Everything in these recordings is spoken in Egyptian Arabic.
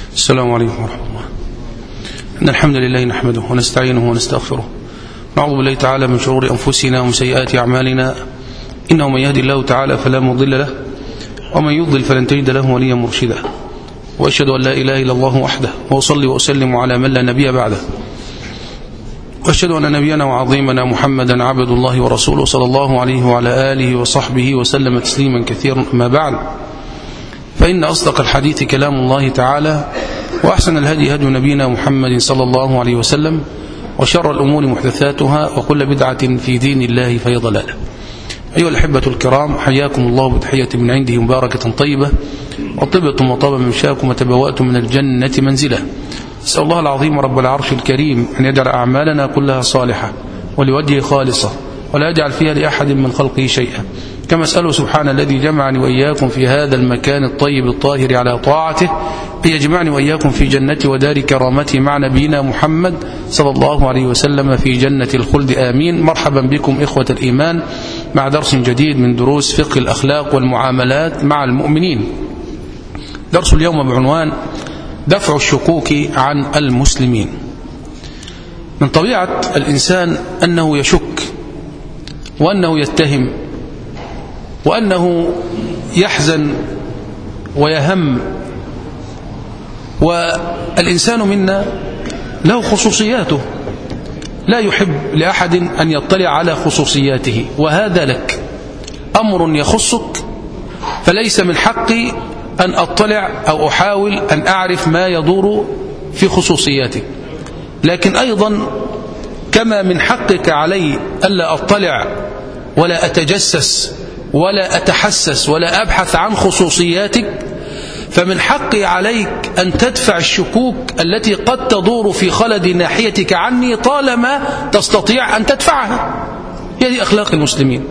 السلام عليكم ورحمة الله إن الحمد لله نحمده ونستعينه ونستغفره نعوذ بالله تعالى من شرور أنفسنا ومن سيئات أعمالنا إنه من يهدي الله تعالى فلا مضل له ومن يضلل فلن تجد له وليا مرشدا وأشهد أن لا إله إلا الله وحده وأصلي وأسلم على من لا نبي بعده وأشهد أن نبينا وعظيمنا محمدا عبد الله ورسوله صلى الله عليه وعلى آله وصحبه وسلم تسليما كثيرا أما بعد فإن أصدق الحديث كلام الله تعالى وأحسن الهدي هدي نبينا محمد صلى الله عليه وسلم وشر الأمور محدثاتها وكل بدعة في دين الله فهي ضلالة أيها الأحبة الكرام حياكم الله بتحية من عنده مباركة طيبة وطبتم وطاب ممشاكم وتبوأتم من الجنة منزلة أسأل الله العظيم رب العرش الكريم أن يجعل أعمالنا كلها صالحة ولوجهه خالصة ولا يجعل فيها لأحد من خلقه شيئا كما أسأله سبحانه الذي جمعني وإياكم في هذا المكان الطيب الطاهر على طاعته أن يجمعني وإياكم في جنته ودار كرامته مع نبينا محمد صلى الله عليه وسلم في جنة الخلد آمين مرحبا بكم إخوة الإيمان مع درس جديد من دروس فقه الأخلاق والمعاملات مع المؤمنين درس اليوم بعنوان دفع الشكوك عن المسلمين من طبيعة الإنسان أنه يشك وأنه يتهم وأنه يحزن ويهم والإنسان منا له خصوصياته لا يحب لأحد أن يطلع على خصوصياته وهذا لك أمر يخصك فليس من حقي أن أطلع أو أحاول أن أعرف ما يدور في خصوصياتك لكن أيضا كما من حقك علي ألا أطلع ولا أتجسس ولا أتحسس ولا أبحث عن خصوصياتك فمن حقي عليك أن تدفع الشكوك التي قد تدور في خلد ناحيتك عني طالما تستطيع أن تدفعها هذه أخلاق المسلمين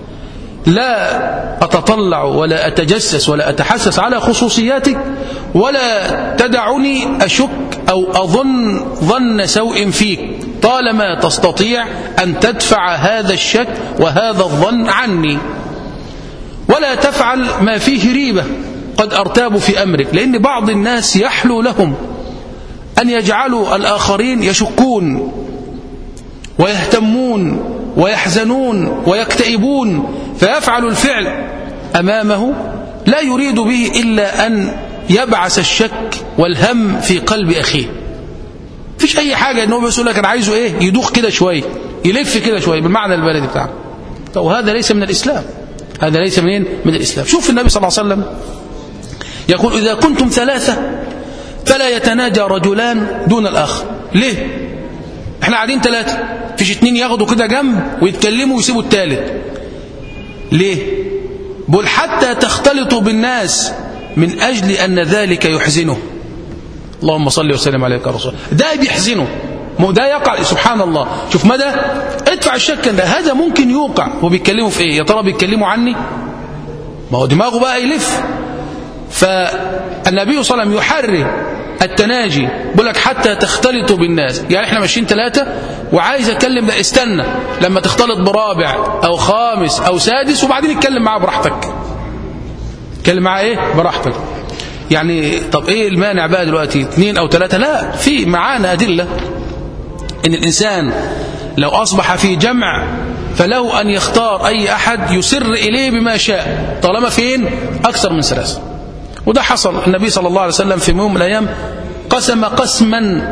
لا أتطلع ولا أتجسس ولا أتحسس على خصوصياتك ولا تدعني أشك أو أظن ظن سوء فيك طالما تستطيع أن تدفع هذا الشك وهذا الظن عني ولا تفعل ما فيه ريبة قد أرتاب في أمرك لأن بعض الناس يحلو لهم أن يجعلوا الآخرين يشكون ويهتمون ويحزنون ويكتئبون فيفعل الفعل أمامه لا يريد به إلا أن يبعث الشك والهم في قلب أخيه فيش أي حاجة أنه بيقول لك أنا عايزه إيه يدوخ كده شوية يلف كده شوية بالمعنى البلدي بتاعه وهذا ليس من الإسلام هذا ليس منين من الإسلام شوف النبي صلى الله عليه وسلم يقول إذا كنتم ثلاثة فلا يتناجى رجلان دون الآخر ليه احنا قاعدين ثلاثة فيش اتنين ياخدوا كده جنب ويتكلموا ويسيبوا الثالث ليه بل حتى تختلطوا بالناس من أجل أن ذلك يحزنه اللهم صل وسلم عليك يا رسول ده بيحزنه ده يقع سبحان الله شوف مدى ادفع الشك ده هذا ممكن يوقع وبيتكلموا في ايه يا ترى بيتكلموا عني ما هو دماغه بقى يلف فالنبي صلى الله عليه وسلم يحرم التناجي بيقول لك حتى تختلطوا بالناس يعني احنا ماشيين ثلاثة وعايز اتكلم ده استنى لما تختلط برابع او خامس او سادس وبعدين اتكلم معاه براحتك اتكلم معاه ايه براحتك يعني طب ايه المانع بقى دلوقتي اثنين او ثلاثة لا في معانا ادلة ان الانسان لو اصبح في جمع فله ان يختار اي احد يسر اليه بما شاء طالما فين اكثر من ثلاثة وده حصل النبي صلى الله عليه وسلم في يوم من الأيام قسم قسما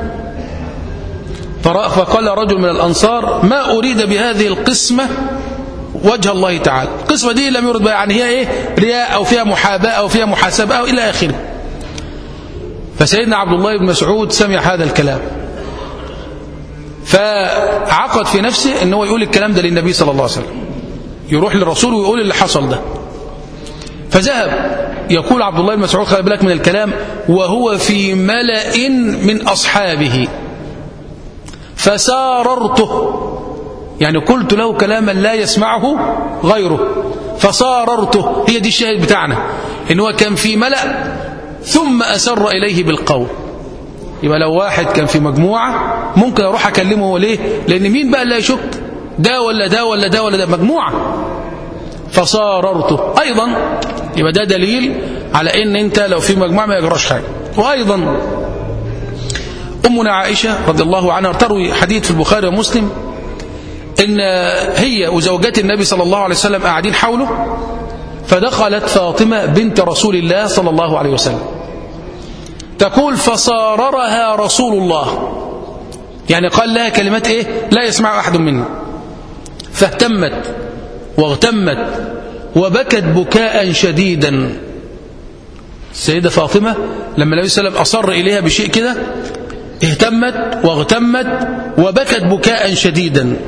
فقال رجل من الأنصار ما أريد بهذه القسمة وجه الله تعالى القسمة دي لم يرد بها يعني هي إيه رياء أو فيها محاباة أو فيها محاسبة أو إلى آخره فسيدنا عبد الله بن مسعود سمع هذا الكلام فعقد في نفسه أنه يقول الكلام ده للنبي صلى الله عليه وسلم يروح للرسول ويقول اللي حصل ده فذهب يقول عبد الله بن مسعود خلي بالك من الكلام وهو في ملأ من أصحابه فساررته يعني قلت له كلاما لا يسمعه غيره فصاررته هي دي الشاهد بتاعنا إن هو كان في ملأ ثم أسر إليه بالقول يبقى لو واحد كان في مجموعة ممكن أروح أكلمه هو ليه لأن مين بقى اللي يشك ده ولا ده ولا ده ولا ده مجموعة فصاررته أيضا يبقى ده دليل على ان انت لو في مجموعة ما يجراش حاجة وايضا أمنا عائشة رضي الله عنها تروي حديث في البخاري ومسلم إن هي وزوجات النبي صلى الله عليه وسلم قاعدين حوله فدخلت فاطمة بنت رسول الله صلى الله عليه وسلم تقول فصاررها رسول الله يعني قال لها كلمات ايه لا يسمع احد منا فاهتمت واغتمت وبكت بكاء شديدا السيدة فاطمة لما النبي صلى الله عليه وسلم أصر إليها بشيء كده اهتمت واغتمت وبكت بكاء شديدا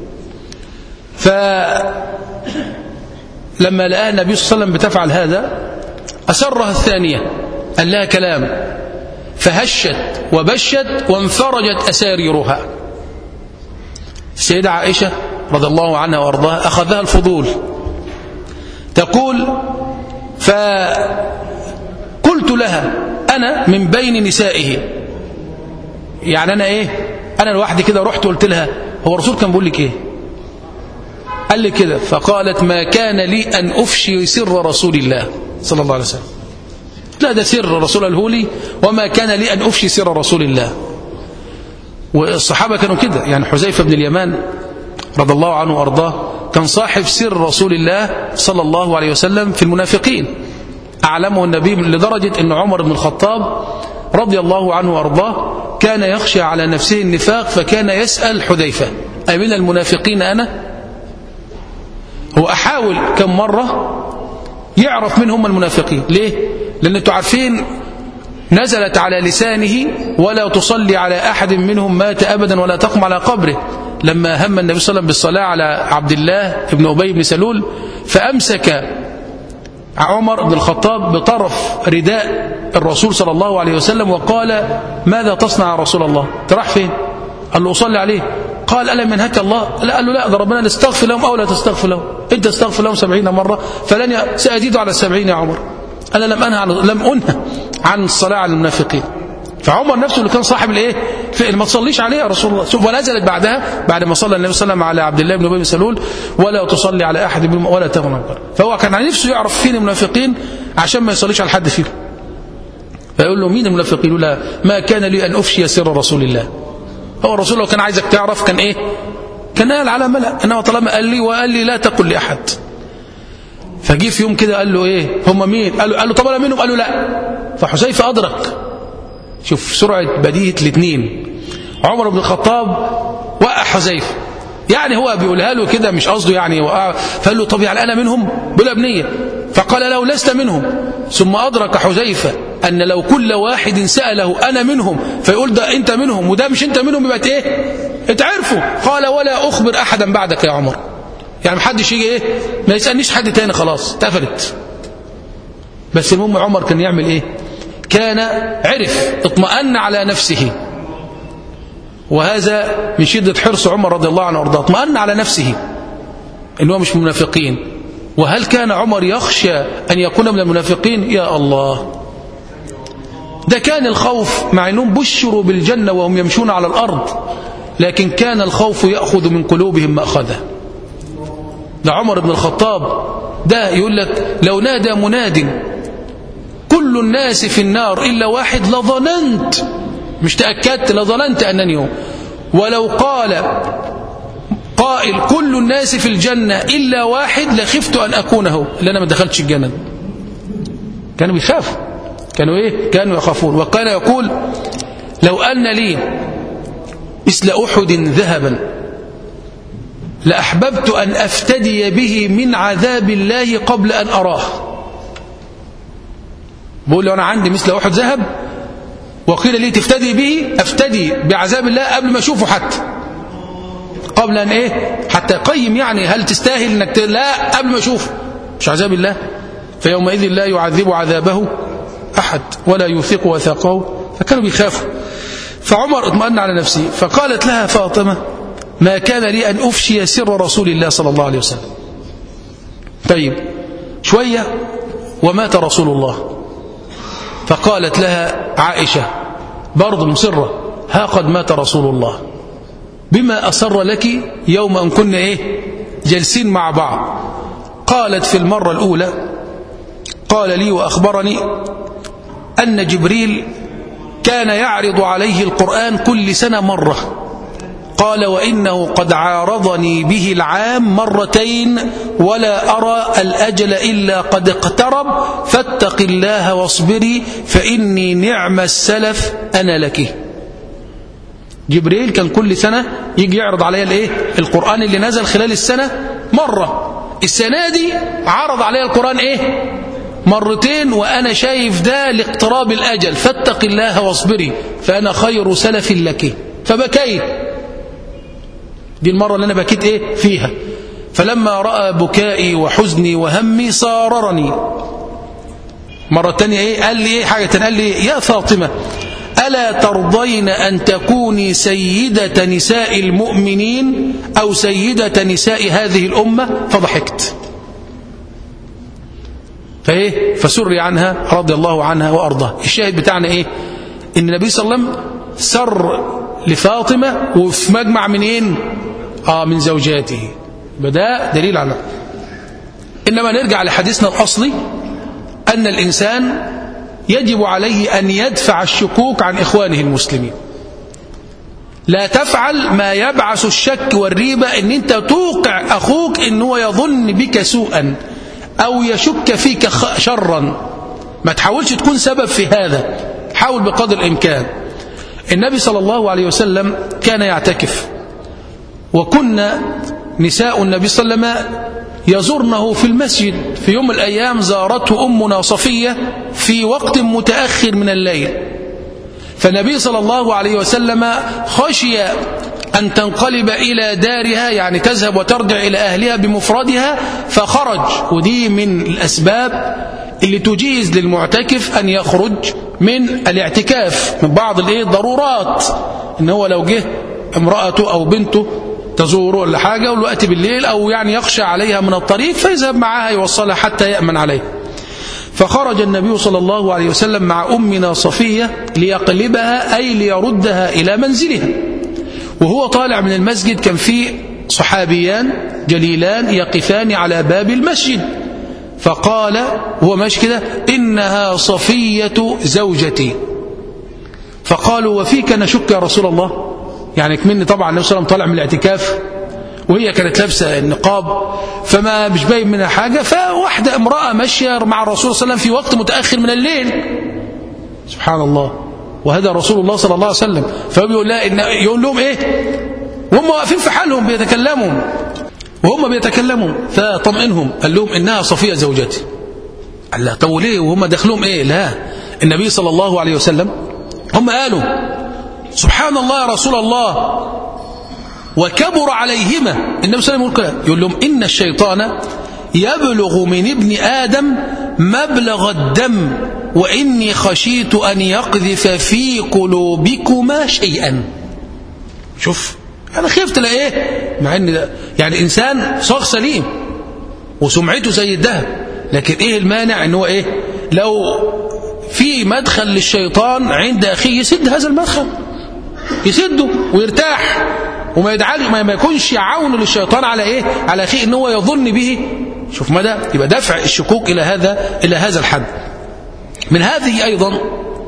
فلما لقى النبي صلى الله عليه وسلم بتفعل هذا أسرها الثانية قال لها كلام فهشت وبشت وانفرجت أساريرها السيدة عائشة رضي الله عنها وارضاها أخذها الفضول تقول فقلت لها أنا من بين نسائه يعني أنا إيه أنا لوحدي كده رحت قلت لها هو الرسول كان بيقول لك إيه قال لي كده فقالت ما كان لي أن أفشي سر رسول الله صلى الله عليه وسلم لا ده سر رسول قاله لي وما كان لي أن أفشي سر رسول الله والصحابة كانوا كده يعني حذيفة بن اليمان رضي الله عنه وأرضاه كان صاحب سر رسول الله صلى الله عليه وسلم في المنافقين أعلمه النبي لدرجة أن عمر بن الخطاب رضي الله عنه وأرضاه كان يخشى على نفسه النفاق فكان يسأل حذيفة أمن المنافقين أنا هو أحاول كم مرة يعرف من هم المنافقين ليه لأن انتوا عارفين نزلت على لسانه ولا تصلي على أحد منهم مات أبدا ولا تقم على قبره لما هم النبي صلى الله عليه وسلم بالصلاة على عبد الله بن أبي بن سلول فأمسك عمر بن الخطاب بطرف رداء الرسول صلى الله عليه وسلم وقال ماذا تصنع يا رسول الله تراح فين قال له أصلي عليه قال ألا منهك الله لا قال له لا ده ربنا نستغفر لهم أو لا تستغفر لهم أنت استغفر لهم سبعين مرة فلن ي... سأزيد على السبعين يا عمر أنا لم أنهى عن لم أنهى عن الصلاة على المنافقين فعمر نفسه اللي كان صاحب الايه ما تصليش عليه يا رسول الله ونزلت بعدها بعد ما صلى النبي صلى الله عليه وسلم على عبد الله بن ابي بن سلول ولا تصلي على احد منهم ولا تغنى فهو كان على نفسه يعرف فين المنافقين عشان ما يصليش على حد فيهم فيقول له مين المنافقين يقول لا ما كان لي ان افشي سر رسول الله هو الرسول لو كان عايزك تعرف كان ايه كان قال على ملأ انه طالما قال لي وقال لي لا تقل لاحد فجي في يوم كده قال له ايه هم مين قال له, قال له طب انا منهم قال له لا فحذيفه ادرك شوف سرعه بديهه الاثنين عمر بن الخطاب وقع حذيفه يعني هو بيقولها له كده مش قصده يعني وقع فقال له طب يعني انا منهم بلا بنيه فقال له لست منهم ثم ادرك حذيفه ان لو كل واحد ساله انا منهم فيقول ده انت منهم وده مش انت منهم يبقى ايه اتعرفوا قال ولا اخبر احدا بعدك يا عمر يعني محدش يجي ايه ما يسالنيش حد تاني خلاص اتقفلت بس المهم عمر كان يعمل ايه كان عرف اطمأن على نفسه وهذا من شدة حرص عمر رضي الله عنه وارضاه اطمأن على نفسه ان هو مش منافقين وهل كان عمر يخشى أن يكون من المنافقين يا الله ده كان الخوف مع أنهم بشروا بالجنة وهم يمشون على الأرض لكن كان الخوف يأخذ من قلوبهم مأخذه ده عمر بن الخطاب ده يقول لك لو نادى مناد كل الناس في النار إلا واحد لظننت مش تأكدت لظننت أنني هو ولو قال قائل كل الناس في الجنة إلا واحد لخفت أن أكون هو اللي أنا ما دخلتش الجنة كانوا بيخافوا كانوا إيه كانوا يخافون وكان يقول لو أن لي مثل أحد ذهبا لأحببت أن أفتدي به من عذاب الله قبل أن أراه بقول له أنا عندي مثل أحد ذهب وقيل لي تفتدي به أفتدي بعذاب الله قبل ما أشوفه حتى قبل أن إيه حتى قيم يعني هل تستاهل أنك ت... لا قبل ما أشوفه مش عذاب الله فيومئذ لا يعذب عذابه أحد ولا يوثق وثاقه فكانوا بيخافوا فعمر اطمأن على نفسه فقالت لها فاطمة ما كان لي أن أفشي سر رسول الله صلى الله عليه وسلم طيب شوية ومات رسول الله فقالت لها عائشة برضه مصرة ها قد مات رسول الله بما أسر لك يوم أن كنا إيه جالسين مع بعض قالت في المرة الأولى قال لي وأخبرني أن جبريل كان يعرض عليه القرآن كل سنة مرة قال وإنه قد عارضني به العام مرتين ولا أرى الأجل إلا قد اقترب فاتق الله واصبري فإني نعم السلف أنا لك جبريل كان كل سنة يجي يعرض عليها الايه القرآن اللي نزل خلال السنة مرة السنة دي عرض عليها القرآن ايه مرتين وأنا شايف ده لاقتراب الأجل فاتق الله واصبري فأنا خير سلف لك فبكيت دي المرة اللي أنا بكيت إيه فيها فلما رأى بكائي وحزني وهمي صاررني مرة تانية إيه قال لي إيه حاجة تانية قال لي يا فاطمة ألا ترضين أن تكوني سيدة نساء المؤمنين أو سيدة نساء هذه الأمة فضحكت فإيه فسري عنها رضي الله عنها وأرضاه الشاهد بتاعنا إيه إن النبي صلى الله عليه وسلم سر لفاطمة وفي مجمع منين آه من زوجاته بدأ دليل على إنما نرجع لحديثنا الأصلي أن الإنسان يجب عليه أن يدفع الشكوك عن إخوانه المسلمين لا تفعل ما يبعث الشك والريبة ان انت توقع اخوك ان هو يظن بك سوءا او يشك فيك شرا ما تحاولش تكون سبب في هذا حاول بقدر الامكان النبي صلى الله عليه وسلم كان يعتكف وكنا نساء النبي صلى الله عليه وسلم يزورنه في المسجد في يوم من الأيام زارته أمنا صفية في وقت متأخر من الليل فالنبي صلى الله عليه وسلم خشي أن تنقلب إلى دارها يعني تذهب وترجع إلى أهلها بمفردها فخرج ودي من الأسباب اللي تجيز للمعتكف أن يخرج من الاعتكاف من بعض الايه الضرورات ان هو لو جه امرأته أو بنته تزوره ولا حاجة والوقت بالليل أو يعني يخشى عليها من الطريق فيذهب معها يوصلها حتى يأمن عليه فخرج النبي صلى الله عليه وسلم مع أمنا صفية ليقلبها أي ليردها إلى منزلها وهو طالع من المسجد كان فيه صحابيان جليلان يقفان على باب المسجد فقال هو ماشي كده إنها صفية زوجتي فقالوا وفيك نشك يا رسول الله يعني كمني طبعا النبي صلى الله عليه وسلم طالع من الاعتكاف وهي كانت لابسه النقاب فما مش باين منها حاجه فواحده امراه ماشيه مع الرسول صلى الله عليه وسلم في وقت متاخر من الليل سبحان الله وهذا رسول الله صلى الله عليه وسلم فبيقول لها إن يقول لهم ايه وهم واقفين في حالهم بيتكلموا وهم بيتكلموا فطمئنهم قال لهم انها صفيه زوجتي قال لها طب وليه وهم دخلهم ايه لا النبي صلى الله عليه وسلم هم قالوا سبحان الله يا رسول الله وكبر عليهما النبي صلى الله عليه وسلم يقول لهم إن الشيطان يبلغ من ابن آدم مبلغ الدم وإني خشيت أن يقذف في قلوبكما شيئا شوف أنا خفت لإيه مع أن ده يعني إنسان صاغ سليم وسمعته زي الذهب لكن إيه المانع أن هو إيه لو في مدخل للشيطان عند أخيه يسد هذا المدخل يسده ويرتاح وما يدعل ما يكونش عون للشيطان على ايه على اخيه ان هو يظن به شوف مدى يبقى دفع الشكوك الى هذا الى هذا الحد من هذه ايضا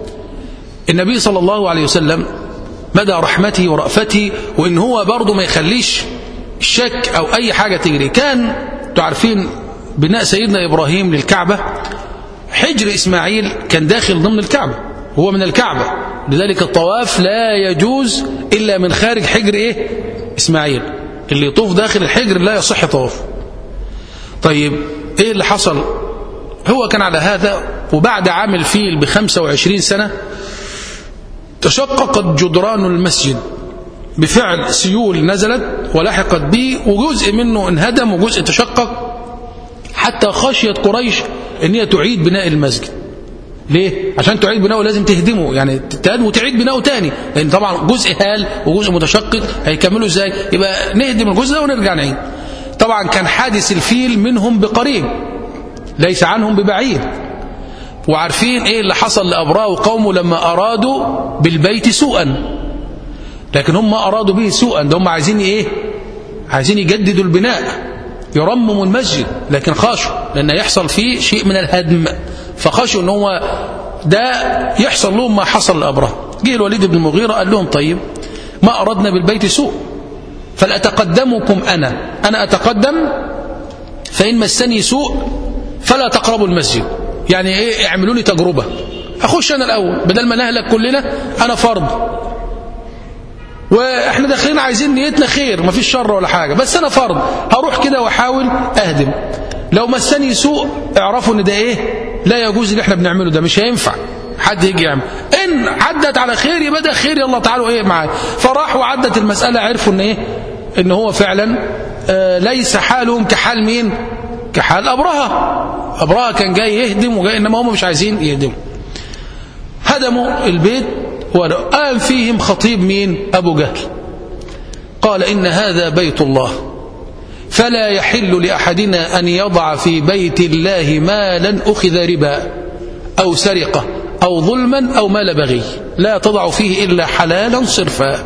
النبي صلى الله عليه وسلم مدى رحمته ورأفته وان هو برضه ما يخليش الشك او اي حاجه تجري كان تعرفين بناء سيدنا ابراهيم للكعبه حجر اسماعيل كان داخل ضمن الكعبه هو من الكعبه لذلك الطواف لا يجوز إلا من خارج حجر إيه؟ إسماعيل اللي يطوف داخل الحجر لا يصح طوافه طيب إيه اللي حصل هو كان على هذا وبعد عام الفيل بخمسة وعشرين سنة تشققت جدران المسجد بفعل سيول نزلت ولحقت به وجزء منه انهدم وجزء تشقق حتى خشيت قريش ان هي تعيد بناء المسجد ليه؟ عشان تعيد بناؤه لازم تهدمه يعني تهدمه وتعيد بناؤه تاني لان طبعا جزء هال وجزء متشقق هيكملوا ازاي؟ يبقى نهدم الجزء ده ونرجع نعيد. طبعا كان حادث الفيل منهم بقريب ليس عنهم ببعيد. وعارفين ايه اللي حصل لابراه وقومه لما ارادوا بالبيت سوءا. لكن هم ما ارادوا به سوءا ده هم عايزين ايه؟ عايزين يجددوا البناء يرمموا المسجد لكن خاشوا لان يحصل فيه شيء من الهدم فخشوا ان هو ده يحصل لهم ما حصل لابراهيم جه الوليد بن المغيرة قال لهم طيب ما أردنا بالبيت سوء فلأتقدمكم أنا أنا أتقدم فإن مسني سوء فلا تقربوا المسجد يعني إيه اعملوا لي تجربة أخش أنا الأول بدل ما نهلك كلنا أنا فرض واحنا داخلين عايزين نيتنا خير مفيش شر ولا حاجة بس أنا فرض هروح كده واحاول أهدم لو مسني سوء اعرفوا ان ده ايه لا يجوز اللي احنا بنعمله ده مش هينفع حد يجي يعمل ان عدت على خير يبقى ده خير يلا تعالوا ايه معايا فراح وعدت المسألة عرفوا ان ايه ان هو فعلا آه ليس حالهم كحال مين كحال أبرهة أبرهة كان جاي يهدم وجاي إنما هم مش عايزين يهدموا هدموا البيت وقام فيهم خطيب مين أبو جهل قال إن هذا بيت الله فلا يحل لأحدنا أن يضع في بيت الله مالا أخذ ربا أو سرقة أو ظلما أو مال بغي لا تضع فيه إلا حلالا صرفا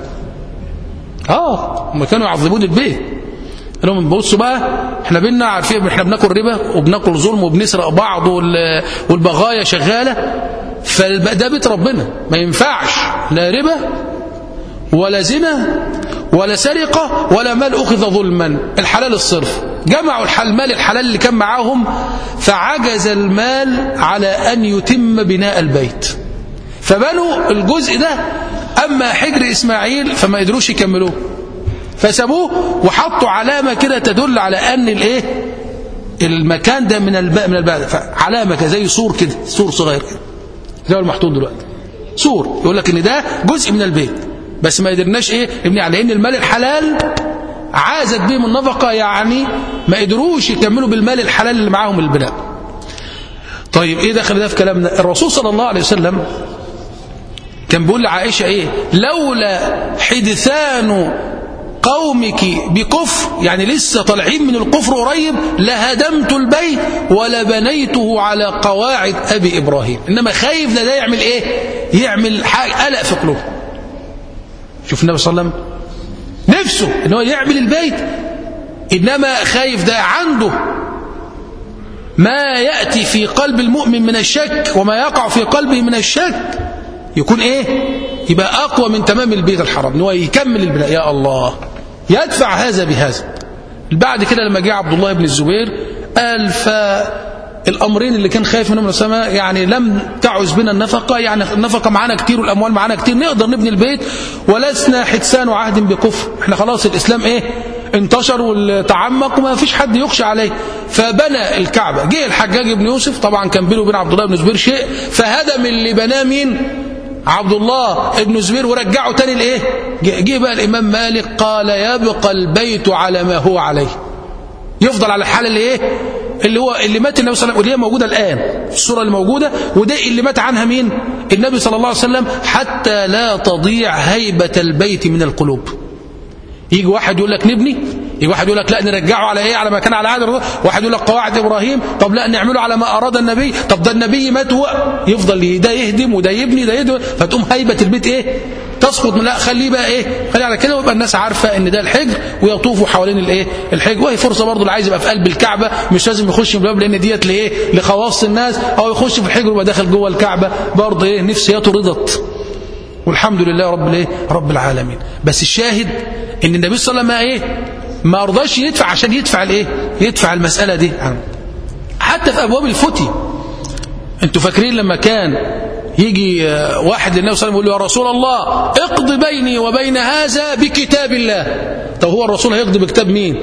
آه هم كانوا يعظمون البيت لهم بصوا بقى احنا بينا عارفين احنا بناكل ربا وبناكل ظلم وبنسرق بعض والبغايا شغاله فده بيت ربنا ما ينفعش لا ربا ولا زنا ولا سرقة ولا مال أخذ ظلما الحلال الصرف جمعوا المال الحلال اللي كان معاهم فعجز المال على أن يتم بناء البيت فبنوا الجزء ده أما حجر إسماعيل فما قدروش يكملوه فسابوه وحطوا علامة كده تدل على أن الإيه المكان ده من الباء من الباء علامة كده زي سور كده سور صغير كده زي المحطوط دلوقتي سور يقول لك ان ده جزء من البيت بس ما قدرناش ايه نبني على ان المال الحلال عازت بهم النفقه يعني ما قدروش يكملوا بالمال الحلال اللي معاهم البناء طيب ايه دخل ده في كلامنا الرسول صلى الله عليه وسلم كان بيقول لعائشه ايه لولا حدثان قومك بكفر يعني لسه طالعين من الكفر قريب لهدمت البيت ولبنيته على قواعد ابي ابراهيم انما خايف ده, ده يعمل ايه يعمل حاجه قلق في قلوبه شوف النبي صلى الله عليه وسلم نفسه ان هو يعمل البيت انما خايف ده عنده ما ياتي في قلب المؤمن من الشك وما يقع في قلبه من الشك يكون ايه يبقى اقوى من تمام البيت الحرام ان هو يكمل البناء يا الله يدفع هذا بهذا بعد كده لما جاء عبد الله بن الزبير قال فالامرين اللي كان خايف منهم السماء يعني لم تعز بنا النفقه يعني النفقه معانا كتير والاموال معانا كتير نقدر نبني البيت ولسنا حدسان عهد بكفر احنا خلاص الاسلام ايه انتشر وتعمق وما فيش حد يخشى عليه فبنى الكعبه جه الحجاج بن يوسف طبعا كان بينه وبين عبد الله بن الزبير شيء فهدم اللي بناه مين عبد الله ابن الزبير ورجعه تاني لايه جه بقى الامام مالك قال يبقى البيت على ما هو عليه يفضل على الحال اللي ايه اللي هو اللي مات النبي صلى الله عليه وسلم واللي هي موجوده الان الصوره اللي موجوده وده اللي مات عنها مين النبي صلى الله عليه وسلم حتى لا تضيع هيبه البيت من القلوب يجي واحد يقول لك نبني يجي واحد يقول لك لا نرجعه على ايه على ما كان على عهد الرسول واحد يقول لك قواعد ابراهيم طب لا نعمله على ما اراد النبي طب ده النبي مات هو يفضل ده يهدم وده يبني ده يهدم فتقوم هيبه البيت ايه تسقط من لا خليه بقى ايه خليه على كده ويبقى الناس عارفه ان ده الحجر ويطوفوا حوالين الايه الحجر وهي فرصه برضه اللي عايز يبقى في قلب الكعبه مش لازم يخش من الباب لان ديت لايه لخواص الناس او يخش في الحجر ويبقى داخل جوه الكعبه برضه ايه نفسيته رضت والحمد لله رب الايه رب العالمين بس الشاهد ان النبي صلى الله عليه وسلم ايه ما رضاش يدفع عشان يدفع الايه يدفع المساله دي حتى في ابواب الفتي انتوا فاكرين لما كان يجي واحد للنبي صلى الله عليه وسلم يقول له يا رسول الله اقض بيني وبين هذا بكتاب الله طب هو الرسول هيقضي بكتاب مين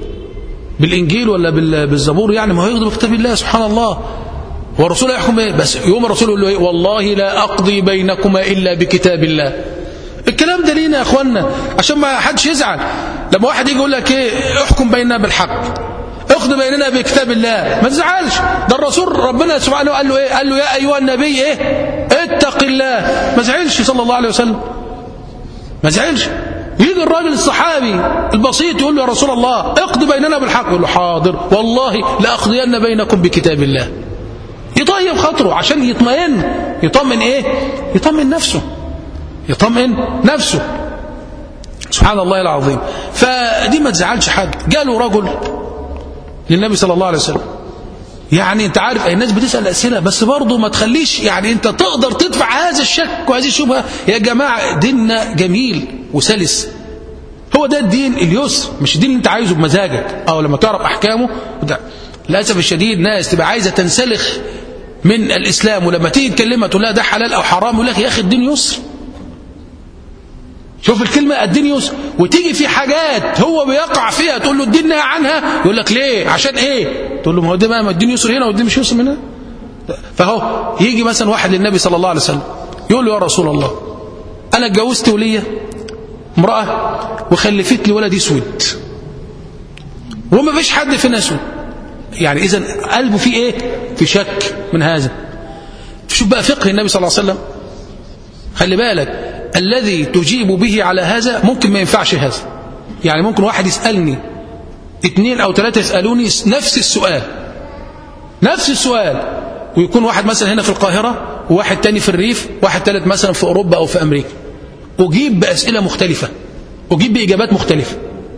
بالانجيل ولا بالزبور يعني ما هو يقضي بكتاب الله سبحان الله هو الرسول يحكم ايه بس يوم الرسول يقول له ايه والله لا اقضي بينكما الا بكتاب الله الكلام ده لينا يا اخوانا عشان ما حدش يزعل لما واحد يجي يقول لك ايه احكم بيننا بالحق اقضي بيننا بكتاب الله ما تزعلش ده الرسول ربنا سبحانه قال له ايه قال له يا ايها النبي ايه اتق الله ما زعلش صلى الله عليه وسلم ما زعلش يجي الراجل الصحابي البسيط يقول له يا رسول الله اقضي بيننا بالحق يقول له حاضر والله لاقضين بينكم بكتاب الله يطيب خاطره عشان يطمئن يطمن ايه يطمن نفسه يطمئن نفسه سبحان الله العظيم فدي ما تزعلش حد جاله رجل للنبي صلى الله عليه وسلم يعني انت عارف الناس بتسال اسئله بس برضه ما تخليش يعني انت تقدر تدفع هذا الشك وهذه الشبهه يا جماعه ديننا جميل وسلس هو ده الدين اليسر مش الدين اللي انت عايزه بمزاجك او لما تعرف احكامه ده للاسف الشديد ناس تبقى عايزه تنسلخ من الاسلام ولما تيجي تكلمها تقول لها ده حلال او حرام يقول لك يا اخي الدين يسر شوف الكلمة الدين يسر وتيجي في حاجات هو بيقع فيها تقول له الدين نهى عنها يقول لك ليه عشان ايه تقول له ما هو ده ما الدين يسر هنا والدين مش يسر هنا فهو يجي مثلا واحد للنبي صلى الله عليه وسلم يقول له يا رسول الله انا اتجوزت ولية امرأة وخلفت لي ولد اسود وما فيش حد في اسود يعني اذا قلبه فيه ايه في شك من هذا شوف بقى فقه النبي صلى الله عليه وسلم خلي بالك الذي تجيب به على هذا ممكن ما ينفعش هذا يعني ممكن واحد يسألني اثنين او ثلاثة يسألوني نفس السؤال نفس السؤال ويكون واحد مثلا هنا في القاهرة وواحد تاني في الريف واحد ثالث مثلا في أوروبا أو في أمريكا أجيب بأسئلة مختلفة أجيب بإجابات مختلفة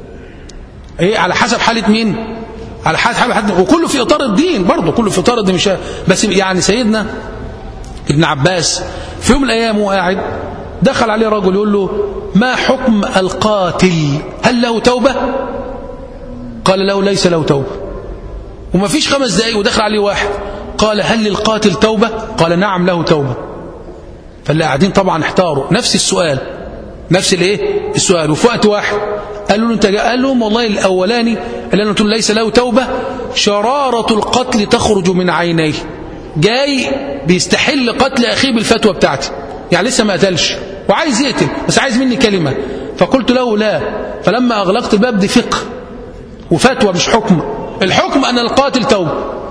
إيه على حسب حالة مين على حسب حالة وكله في إطار الدين برضه كله في إطار الدين مش بس يعني سيدنا ابن عباس في يوم من الأيام وهو قاعد دخل عليه رجل يقول له ما حكم القاتل هل له توبة قال له ليس له توبة وما فيش خمس دقايق ودخل عليه واحد قال هل للقاتل توبة قال نعم له توبة فاللي قاعدين طبعا احتاروا نفس السؤال نفس الايه السؤال وفي وقت واحد قالوا له انت قال لهم والله الاولاني اللي انا قلت ليس له توبه شراره القتل تخرج من عينيه جاي بيستحل قتل اخيه بالفتوى بتاعتي يعني لسه ما قتلش وعايز يقتل بس عايز مني كلمة فقلت له لا فلما أغلقت الباب دي فقه وفتوى مش حكم الحكم أن القاتل توب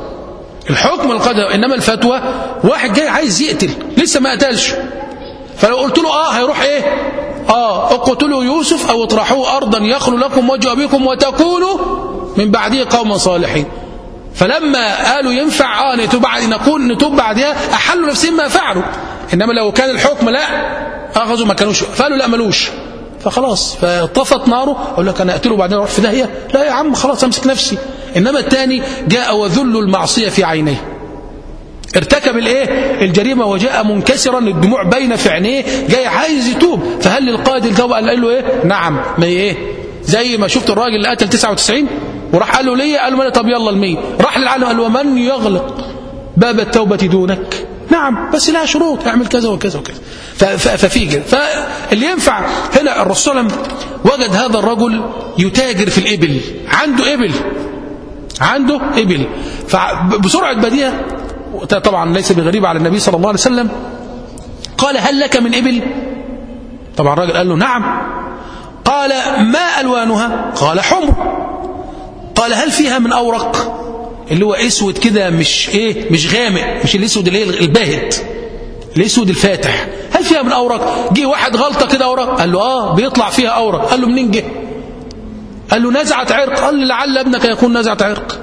الحكم القاتل إنما الفتوى واحد جاي عايز يقتل لسه ما قتلش فلو قلت له آه هيروح إيه آه اقتلوا يوسف أو اطرحوه أرضا يخلو لكم وجه أبيكم وتكونوا من بعده قوما صالحين فلما قالوا ينفع اه نتوب بعد نكون نتوب بعدها احلوا نفسهم ما فعلوا انما لو كان الحكم لا اخذوا ما كانوش فقالوا لا ملوش فخلاص فطفت ناره اقول لك انا اقتله وبعدين اروح في داهيه لا يا عم خلاص امسك نفسي انما الثاني جاء وذل المعصيه في عينيه ارتكب الايه الجريمه وجاء منكسرا الدموع باينه في عينيه جاي عايز يتوب فهل للقاتل توبه قال له ايه نعم ما ايه زي ما شفت الراجل اللي قتل 99 وراح قال له ليه قال له طب يلا المية راح للعالم قال له ومن يغلق باب التوبة دونك نعم بس لها شروط اعمل كذا وكذا وكذا ففي كده فاللي ينفع هنا الرسول وجد هذا الرجل يتاجر في الإبل عنده إبل عنده إبل فبسرعة بديهة طبعا ليس بغريب على النبي صلى الله عليه وسلم قال هل لك من إبل طبعا الراجل قال له نعم قال ما ألوانها قال حمر قال هل فيها من أورق اللي هو اسود كده مش ايه مش غامق مش الاسود اللي هي الباهت الاسود الفاتح هل فيها من اورق جه واحد غلطه كده اورق قال له اه بيطلع فيها اورق قال له منين جه قال له نزعت عرق قال له لعل ابنك يكون نزعت عرق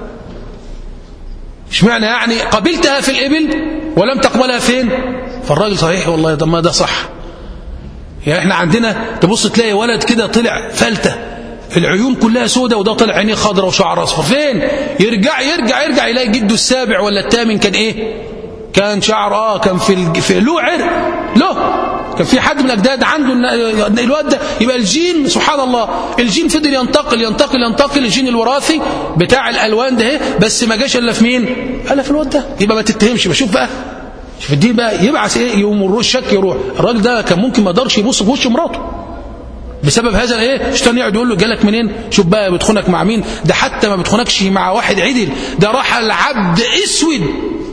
اشمعنى يعني قبلتها في الابل ولم تقبلها فين فالراجل صحيح والله طب ما ده صح يعني احنا عندنا تبص تلاقي ولد كده طلع فلته العيون كلها سودة وده طلع عينيه خضرة وشعر اصفر فين يرجع يرجع يرجع يلاقي جده السابع ولا الثامن كان ايه كان شعر اه كان في, الج... في له عرق له كان في حد من الاجداد عنده الواد ده يبقى الجين سبحان الله الجين فضل ينتقل ينتقل ينتقل الجين الوراثي بتاع الالوان ده بس ما جاش الا في مين الا في الواد ده يبقى ما تتهمش بشوف بقى شوف الدين بقى يبعث ايه يوم الشك يروح الراجل ده كان ممكن ما يقدرش يبص في وش مراته بسبب هذا ايه الشيطان يقعد يقول له جالك منين شوف بقى بتخونك مع مين ده حتى ما بتخونكش مع واحد عدل ده راح العبد اسود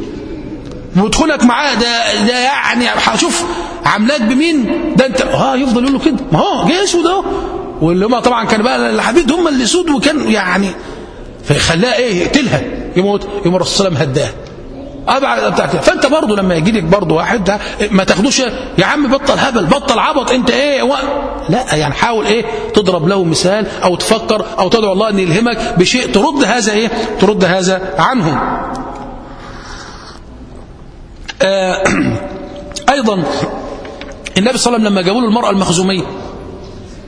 بتخونك معاه ده ده يعني شوف عاملاك بمين ده انت اه يفضل يقول له كده ما هو جاي اسود اهو واللي هم طبعا كان بقى الحبيب هم اللي سود وكان يعني فيخليها ايه يقتلها يموت يوم الرسول صلى الله عليه وسلم هداها ابعد بتاع كده فانت برضه لما يجي لك برضه واحد ده ما تاخدوش يا عم بطل هبل بطل عبط انت ايه و... لا يعني حاول ايه تضرب له مثال او تفكر او تدعو الله ان يلهمك بشيء ترد هذا ايه ترد هذا عنهم آه ايضا النبي صلى الله عليه وسلم لما جابوا له المراه المخزوميه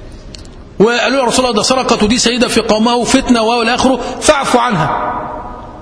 وقالوا يا رسول الله ده سرقت ودي سيده في قومه فتنه والى اخره فاعفوا عنها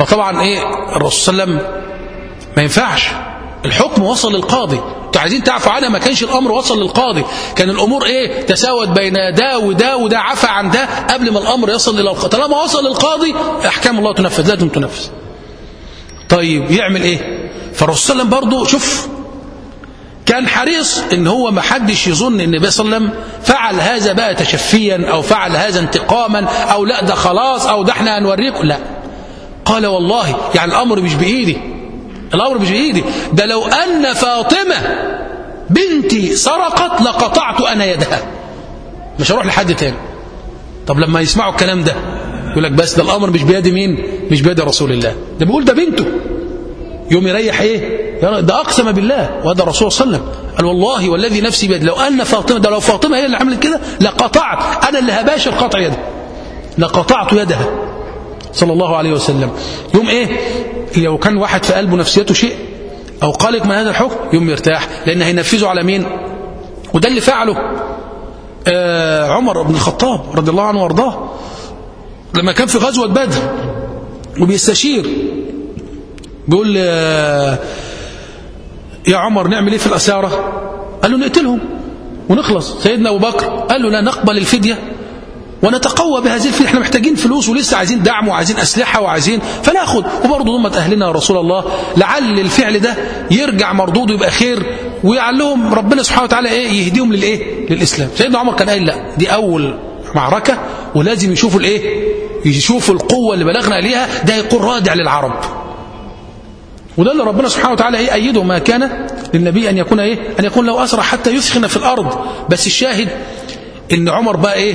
فطبعا ايه الرسول صلى الله عليه وسلم ما ينفعش الحكم وصل للقاضي انتوا عايزين تعفوا عنها ما كانش الامر وصل للقاضي كان الامور ايه تساوت بين ده وده وده عفى عن ده قبل ما الامر يصل الى القاضي طالما وصل للقاضي احكام الله تنفذ لازم تنفذ طيب يعمل ايه فالرسول صلى الله عليه وسلم برضه شوف كان حريص ان هو ما حدش يظن ان النبي صلى الله عليه وسلم فعل هذا بقى تشفيا او فعل هذا انتقاما او لا ده خلاص او ده احنا هنوريكم لا قال والله يعني الامر مش بايدي الامر مش بايدي ده لو ان فاطمه بنتي سرقت لقطعت انا يدها مش هروح لحد تاني طب لما يسمعوا الكلام ده يقول لك بس ده الامر مش بيد مين مش بيد رسول الله ده بيقول ده بنته يوم يريح ايه ده اقسم بالله وهذا الرسول صلى الله عليه وسلم قال والله والذي نفسي بيد لو ان فاطمه ده لو فاطمه هي اللي عملت كده لقطعت انا اللي هباشر قطع يدها لقطعت يدها صلى الله عليه وسلم يوم ايه لو كان واحد في قلبه نفسيته شيء او قلق من هذا الحكم يوم يرتاح لان هينفذه على مين وده اللي فعله آه عمر بن الخطاب رضي الله عنه وارضاه لما كان في غزوه بدر وبيستشير بيقول آه يا عمر نعمل ايه في الأسارة قال له نقتلهم ونخلص سيدنا أبو بكر قال له لا نقبل الفدية ونتقوى بهذه الفدية احنا محتاجين فلوس ولسه عايزين دعم وعايزين أسلحة وعايزين فناخد وبرضه ضمت أهلنا يا رسول الله لعل الفعل ده يرجع مردود ويبقى خير ويعلهم ربنا سبحانه وتعالى ايه يهديهم للايه للإسلام سيدنا عمر كان قال لا دي أول معركة ولازم يشوفوا الايه يشوفوا القوة اللي بلغنا ليها ده يكون رادع للعرب وده اللي ربنا سبحانه وتعالى ايه أيده ما كان للنبي أن يكون إيه أن يكون له أسرى حتى يثخن في الأرض بس الشاهد إن عمر بقى إيه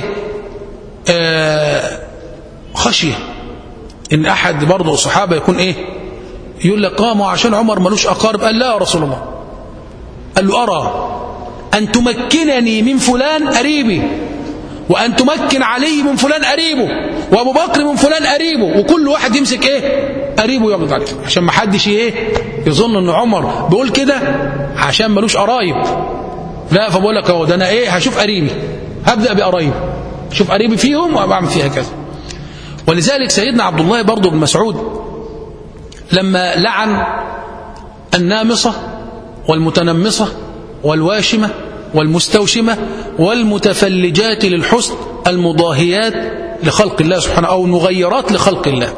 آه خشية إن أحد برضه الصحابة يكون إيه يقول لك قاموا عشان عمر ملوش أقارب قال لا يا رسول الله قال له أرى أن تمكنني من فلان قريبي وأن تمكن علي من فلان قريبه وأبو بكر من فلان قريبه وكل واحد يمسك إيه قريبه يقبض عليه عشان ما حدش إيه يظن أن عمر بيقول كده عشان ملوش قرايب لا فبقول لك اهو ده أنا إيه هشوف قريبي هبدأ بقرايبي شوف قريبي فيهم وأعمل فيها كذا ولذلك سيدنا عبد الله برضه بن مسعود لما لعن النامصة والمتنمصة والواشمة والمستوشمة والمتفلجات للحسن المضاهيات لخلق الله سبحانه أو المغيرات لخلق الله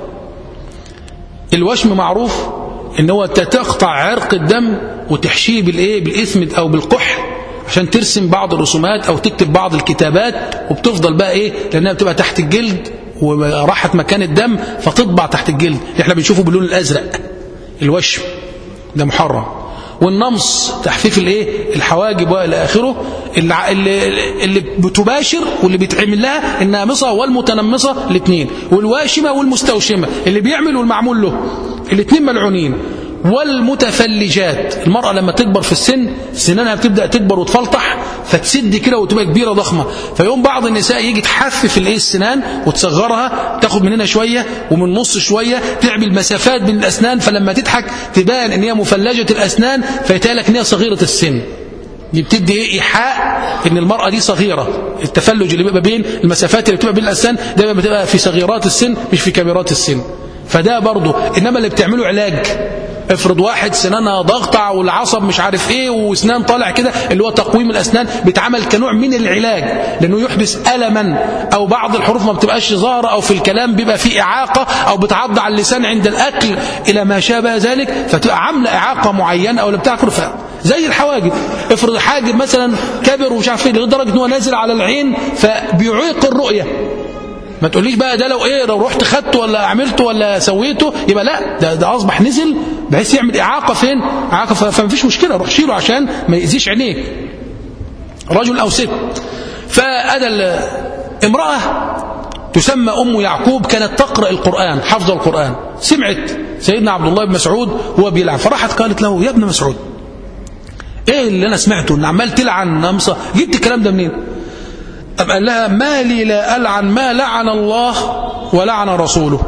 الوشم معروف ان هو تقطع عرق الدم وتحشيه بالايه بالاثم او بالقح عشان ترسم بعض الرسومات او تكتب بعض الكتابات وبتفضل بقى ايه لانها بتبقى تحت الجلد وراحت مكان الدم فتطبع تحت الجلد احنا بنشوفه باللون الازرق الوشم ده محرم والنمص تحفيف الايه الحواجب والى اخره اللي, اللي, اللي بتباشر واللي بيتعمل لها النامصه والمتنمصه الاثنين والواشمه والمستوشمه اللي بيعمل والمعمول له الاثنين ملعونين والمتفلجات المرأة لما تكبر في السن سنانها بتبدأ تكبر وتفلطح فتسد كده وتبقى كبيرة ضخمة فيوم بعض النساء يجي تحفف الايه السنان وتصغرها تاخد من هنا شوية ومن النص شوية تعمل مسافات بين الأسنان فلما تضحك تبان ان هي مفلجة الأسنان فيتالك ان هي صغيرة السن دي بتدي ايه ايحاء ان المرأة دي صغيرة التفلج اللي بيبقى بين المسافات اللي بتبقى بين الأسنان دايما بتبقى في صغيرات السن مش في كبيرات السن فده برضه انما اللي بتعمله علاج افرض واحد سنانها ضغطة والعصب مش عارف ايه واسنان طالع كده اللي هو تقويم الاسنان بيتعمل كنوع من العلاج لانه يحدث الما او بعض الحروف ما بتبقاش ظاهره او في الكلام بيبقى فيه اعاقه او بتعض على اللسان عند الاكل الى ما شابه ذلك فتبقى عامله اعاقه معينه او اللي بتاكل زي الحواجب افرض حاجب مثلا كبر ومش عارف ايه لدرجه ان هو نازل على العين فبيعيق الرؤيه ما تقوليش بقى ده لو ايه لو رحت خدته ولا عملته ولا سويته يبقى لا ده, ده اصبح نزل بحيث يعمل اعاقه فين اعاقه فما فيش مشكله روح شيله عشان ما يأذيش عينيك رجل او ست فادى امراه تسمى ام يعقوب كانت تقرا القران حفظ القران سمعت سيدنا عبد الله بن مسعود وهو بيلعن فراحت قالت له يا ابن مسعود ايه اللي انا سمعته ان عمال تلعن نمصه جبت الكلام ده منين أم قال لها ما لي لا ألعن ما لعن الله ولعن رسوله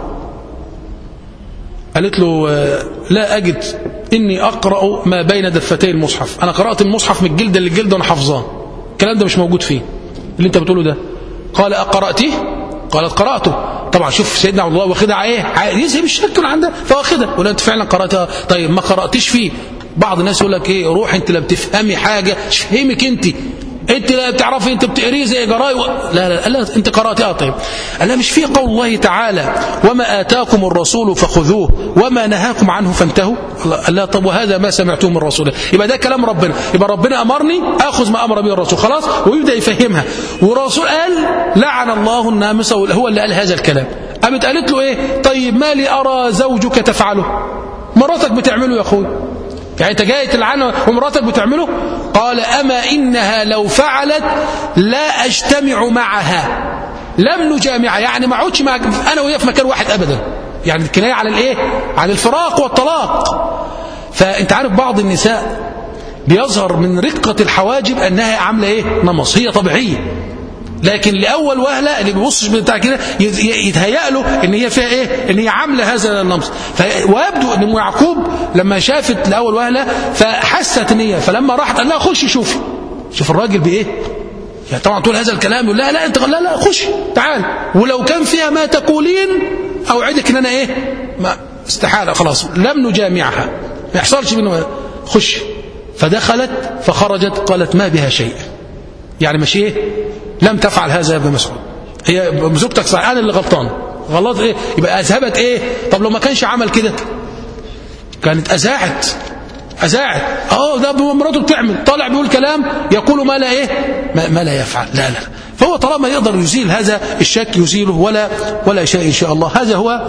قالت له لا أجد إني أقرأ ما بين دفتي المصحف أنا قرأت المصحف من الجلد للجلد وأنا حافظاه الكلام ده مش موجود فيه اللي أنت بتقوله ده قال أقرأته قالت قرأته طبعا شوف سيدنا عبد الله واخدها ايه يذهب الشك من عنده فواخدها ولا انت فعلا قراتها طيب ما قراتش فيه بعض الناس يقول لك ايه روح انت لا بتفهمي حاجه مش فهمك انت انت لا بتعرفي انت بتقريه زي جراي و... لا لا لا انت قراتها طيب قال مش في قول الله تعالى وما اتاكم الرسول فخذوه وما نهاكم عنه فانتهوا قال لا طب وهذا ما سمعتوه من الرسول يبقى ده كلام ربنا يبقى ربنا امرني اخذ ما امر به الرسول خلاص ويبدا يفهمها والرسول قال لعن الله النامصه هو اللي قال هذا الكلام قامت قالت له ايه طيب ما لي ارى زوجك تفعله مراتك بتعمله يا اخوي يعني انت جاي تلعنه ومراتك بتعمله قال اما انها لو فعلت لا اجتمع معها لم نجامعها يعني ما اقعدش مع انا وهي في مكان واحد ابدا يعني الكنايه على الايه على الفراق والطلاق فانت عارف بعض النساء بيظهر من رقه الحواجب انها عامله ايه نمص هي طبيعيه لكن لاول وهله اللي بيبصش بتاع كده يتهيأ له ان هي فيها ايه ان هي عامله هذا النمص ويبدو ان ام يعقوب لما شافت لاول وهله فحست ان هي فلما راحت قال لها خشي شوفي شوف الراجل بايه يعني طبعا تقول هذا الكلام يقول لا لا انت لا لا خش تعال ولو كان فيها ما تقولين اوعدك ان انا ايه ما استحاله خلاص لم نجامعها ما يحصلش منه خش فدخلت فخرجت قالت ما بها شيء يعني مش ايه لم تفعل هذا يا ابن مسعود هي زوجتك صحيح انا اللي غلطان غلط ايه يبقى اذهبت ايه طب لو ما كانش عمل كده كانت اذاعت اذاعت اه ده مراته بتعمل طالع بيقول كلام يقول ما لا ايه ما, ما لا يفعل لا لا فهو طالما يقدر يزيل هذا الشك يزيله ولا ولا شيء ان شاء الله هذا هو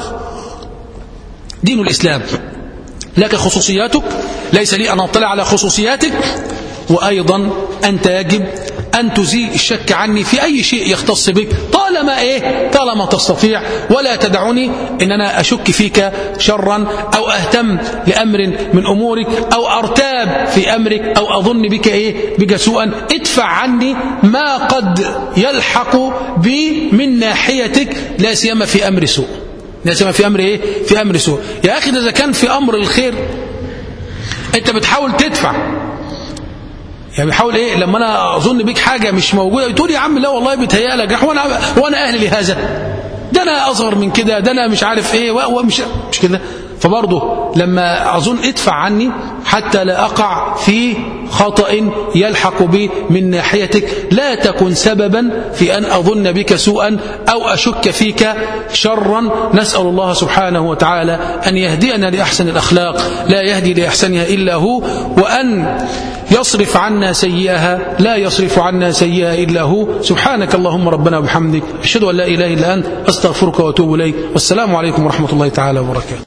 دين الاسلام لك خصوصياتك ليس لي ان اطلع على خصوصياتك وايضا انت يجب أن تزيل الشك عني في أي شيء يختص بك طالما إيه طالما تستطيع ولا تدعني أن أنا أشك فيك شرا أو أهتم لأمر من أمورك أو أرتاب في أمرك أو أظن بك إيه بك سوءا ادفع عني ما قد يلحق بي من ناحيتك لا سيما في أمر سوء لا سيما في أمر إيه في أمر سوء يا أخي إذا كان في أمر الخير أنت بتحاول تدفع يعني بيحاول ايه لما انا اظن بيك حاجه مش موجوده تقول يا عم لا والله بيتهيألك هو انا وانا اهلي لهذا ده انا اصغر من كده ده انا مش عارف ايه ومش مش كده فبرضه لما اظن ادفع عني حتى لا اقع في خطأ يلحق بي من ناحيتك لا تكن سببا في ان اظن بك سوءا او اشك فيك شرا نسال الله سبحانه وتعالى ان يهدينا لاحسن الاخلاق لا يهدي لاحسنها الا هو وان يصرف عنا سيئها لا يصرف عنا سيئها إلا هو سبحانك اللهم ربنا وبحمدك أشهد أن لا إله إلا أنت أستغفرك وأتوب إليك والسلام عليكم ورحمة الله تعالى وبركاته